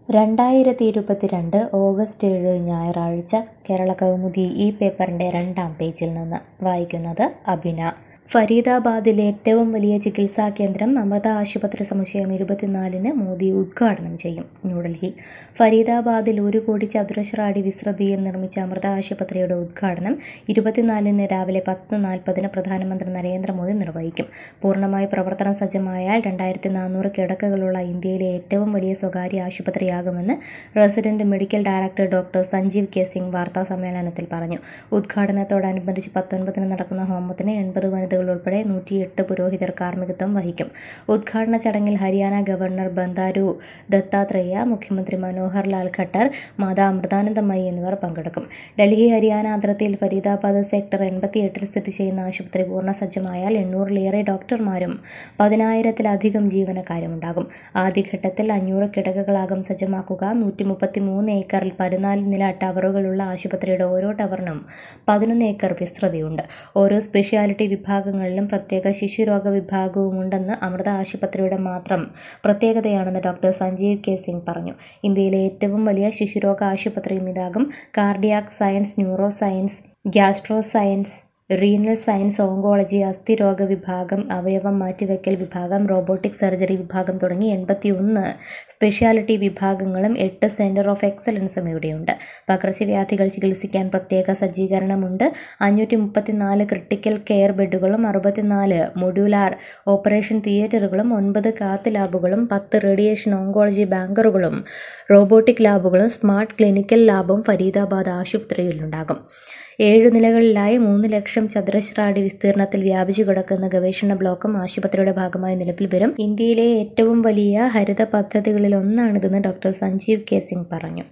രണ്ടായിരത്തി ഇരുപത്തിരണ്ട് ഓഗസ്റ്റ് ഏഴ് ഞായറാഴ്ച കേരള കൗമുദി ഈ പേപ്പറിൻ്റെ രണ്ടാം പേജിൽ നിന്ന് വായിക്കുന്നത് അബിന ഫരീദാബാദിലെ ഏറ്റവും വലിയ ചികിത്സാ കേന്ദ്രം അമൃത ആശുപത്രി സമുച്ചയം ഇരുപത്തിനാലിന് മോദി ഉദ്ഘാടനം ചെയ്യും ന്യൂഡൽഹി ഫരീദാബാദിൽ ഒരു കോടി ചതുരശ്ര അടി വിസ്തൃതിയിൽ നിർമ്മിച്ച അമൃത ആശുപത്രിയുടെ ഉദ്ഘാടനം ഇരുപത്തിനാലിന് രാവിലെ പത്ത് നാൽപ്പതിന് പ്രധാനമന്ത്രി നരേന്ദ്രമോദി നിർവഹിക്കും പൂർണ്ണമായി പ്രവർത്തന സജ്ജമായാൽ രണ്ടായിരത്തി നാനൂറ് കിടക്കകളുള്ള ഇന്ത്യയിലെ ഏറ്റവും വലിയ സ്വകാര്യ ആശുപത്രിയാകുമെന്ന് resident medical director doctor Sanjeev K Singh വാർത്താ സമ്മേളനത്തിൽ പറഞ്ഞു ഉദ്ഘാടനത്തോടനുബന്ധിച്ച് പത്തൊൻപതിന് നടക്കുന്ന ഹോമത്തിന് എൺപത് വനിതകൾ ഉൾപ്പെടെ നൂറ്റിയെട്ട് പുരോഹിതർ കാർമ്മികത്വം വഹിക്കും ഉദ്ഘാടന ചടങ്ങിൽ ഹരിയാന ഗവർണർ ബന്ദാരു ദത്താത്രേയ മുഖ്യമന്ത്രി മനോഹർ ലാൽ ഖട്ടർ മാതാ അമൃതാനന്ദമയി എന്നിവർ പങ്കെടുക്കും ഡൽഹി ഹരിയാന അതിർത്തിയിൽ ഫരീദാബാദ് സെക്ടർ എൺപത്തിയെട്ടിൽ സ്ഥിതി ചെയ്യുന്ന ആശുപത്രി പൂർണ്ണ സജ്ജമായാൽ എണ്ണൂറിലേറെ ഡോക്ടർമാരും പതിനായിരത്തിലധികം ജീവനക്കാരും ഉണ്ടാകും ആദ്യഘട്ടത്തിൽ അഞ്ഞൂറ് കിടക്കകളാകും സജ്ജമാക്കുക നൂറ്റി മുപ്പത്തി മൂന്ന് ഏക്കറിൽ പതിനാല് നില ടവറുകളുള്ള ആശുപത്രിയുടെ ഓരോ ടവറിനും പതിനൊന്ന് ഏക്കർ വിസ്തൃതിയുണ്ട് ഓരോ സ്പെഷ്യാലിറ്റി വിഭാഗങ്ങളിലും പ്രത്യേക ശിശുരോഗ വിഭാഗവുമുണ്ടെന്ന് അമൃത ആശുപത്രിയുടെ മാത്രം പ്രത്യേകതയാണെന്ന് ഡോക്ടർ സഞ്ജീവ് കെ സിംഗ് പറഞ്ഞു ഇന്ത്യയിലെ ഏറ്റവും വലിയ ശിശുരോഗ ആശുപത്രിയും ഇതാകും cardiac science neuro science gastro science renal science oncology അസ്ഥിരോഗ വിഭാഗം അവയവം മാറ്റിവെക്കൽ വിഭാഗം റോബോട്ടിക് സർജറി വിഭാഗം തുടങ്ങി എൺപത്തിയൊന്ന് സ്പെഷ്യാലിറ്റി വിഭാഗങ്ങളും എട്ട് സെന്റർ ഓഫ് എക്സലൻസും ഇവിടെയുണ്ട് പകർച്ചവ്യാധികൾ ചികിത്സിക്കാൻ പ്രത്യേക സജ്ജീകരണമുണ്ട് അഞ്ഞൂറ്റി മുപ്പത്തിനാല് ക്രിട്ടിക്കൽ കെയർ ബെഡുകളും അറുപത്തിനാല് മൊഡ്യൂലാർ ഓപ്പറേഷൻ തിയേറ്ററുകളും ഒൻപത് കാത്ത് ലാബുകളും പത്ത് റേഡിയേഷൻ ഓങ്കോളജി ബാങ്കറുകളും റോബോട്ടിക് ലാബുകളും സ്മാർട്ട് ക്ലിനിക്കൽ ലാബും ഫരീദാബാദ് ആശുപത്രിയിലുണ്ടാകും ഏഴു നിലകളിലായി മൂന്ന് ലക്ഷം ചതുരശ്ര അടി വിസ്തീർണത്തിൽ വ്യാപിച്ചു കിടക്കുന്ന ഗവേഷണ ബ്ലോക്കും ആശുപത്രിയുടെ ഭാഗമായി നിലവിൽ വരും ഇന്ത്യയിലെ ഏറ്റവും വലിയ ഹരിത പദ്ധതികളിൽ ഒന്നാണിതെന്ന് ഡോക്ടർ സഞ്ജീവ് കെ സിംഗ് പറഞ്ഞു